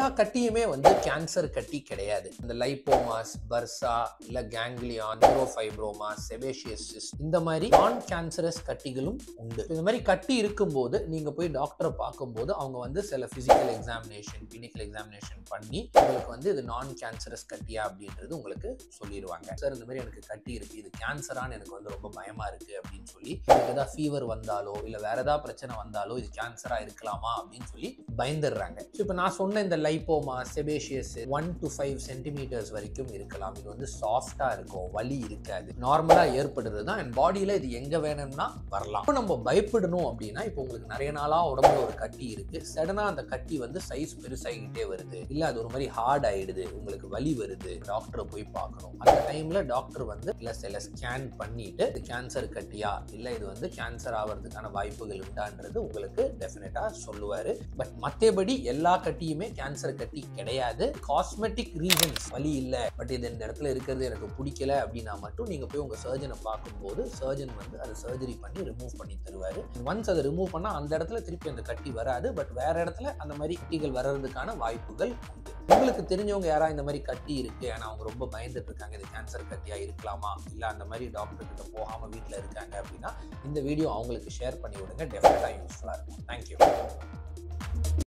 கட்டியுமே வந்து கேன்சர் கட்டி கிடையாது இந்த லைப்போமாஸ் பர்சா இல்ல கேங்லியான் நியூரோஃபைப்ரோமா செபேஷியசிஸ் இந்த மாதிரி நான் கேன்சரஸ் கட்டிகளும் உண்டு இந்த மாதிரி கட்டி இருக்கும்போது நீங்க போய் டாக்டரை பார்க்கும்போது அவங்க வந்து சில பிசிக்கல் எக்ஸாமினேஷன் கிளினிக்கல் எக்ஸாமினேஷன் பண்ணி உங்களுக்கு வந்து இது நான் கேன்சரஸ் கட்டியா அப்படின்றது உங்களுக்கு சொல்லிடுவாங்க சார் இந்த மாதிரி எனக்கு கட்டி இருக்கு இது கேன்சரான்னு எனக்கு வந்து ரொம்ப பயமா இருக்கு அப்படின்னு சொல்லி எனக்கு ஏதாவது ஃபீவர் வந்தாலோ இல்ல வேற ஏதாவது பிரச்சனை வந்தாலோ இது கேன்சரா இருக்கலாமா அப்படின்னு சொல்லி பயந்துடுறாங்க ஸோ இப்போ நான் சொன்ன இந்த lipoma sebaceous one two five centimetres வரைக்கும் இருக்கலாம் இது வந்து சாஃப்டா இருக்கும் வலி இருக்காது நார்மலா ஏற்படுறது தான் என் பாடியில இது எங்க வேணும்னா வரலாம் இப்போ நம்ம பயப்படணும் அப்படின்னா இப்போ உங்களுக்கு நிறைய நாளா உடம்புல ஒரு கட்டி இருக்கு சடனா அந்த கட்டி வந்து சைஸ் பெருசாகிக்கிட்டே வருது இல்ல அது ஒரு மாதிரி ஹார்ட் ஆயிடுது உங்களுக்கு வலி வருது டாக்டரை போய் பார்க்கணும் அந்த டைம்ல டாக்டர் வந்து இல்ல சில ஸ்கேன் பண்ணிட்டு இது கேன்சர் கட்டியா இல்ல இது வந்து கேன்சர் ஆகிறதுக்கான வாய்ப்புகள் உண்டான்றது உங்களுக்கு டெஃபினட்டா சொல்லுவாரு பட் மற்றபடி எல்லா கட்டியுமே கேன்சர் கட்டி கிடையாது காஸ்மெட்டிக் ரீசன்ஸ் வலி இல்லை பட் இது இந்த இடத்துல இருக்கிறது எனக்கு பிடிக்கல அப்படின்னா மட்டும் நீங்க போய் உங்க சர்ஜனை பார்க்கும்போது சர்ஜன் வந்து அதை சர்ஜரி பண்ணி ரிமூவ் பண்ணி தருவாரு ஒன்ஸ் அதை ரிமூவ் பண்ணா அந்த இடத்துல திருப்பி அந்த கட்டி வராது பட் வேற இடத்துல அந்த மாதிரி கட்டிகள் வர்றதுக்கான வாய்ப்புகள் உண்டு உங்களுக்கு தெரிஞ்சவங்க யாரா இந்த மாதிரி கட்டி இருக்கு ஆனா அவங்க ரொம்ப பயந்துட்டு இருக்காங்க இது கேன்சர் கட்டியா இருக்கலாமா இல்ல அந்த மாதிரி டாக்டர் கிட்ட போகாம வீட்ல இருக்காங்க அப்படின்னா இந்த வீடியோ அவங்களுக்கு ஷேர் பண்ணி விடுங்க டெஃபினட்டா யூஸ்ஃபுல்லா இருக்கும் தேங்க்யூ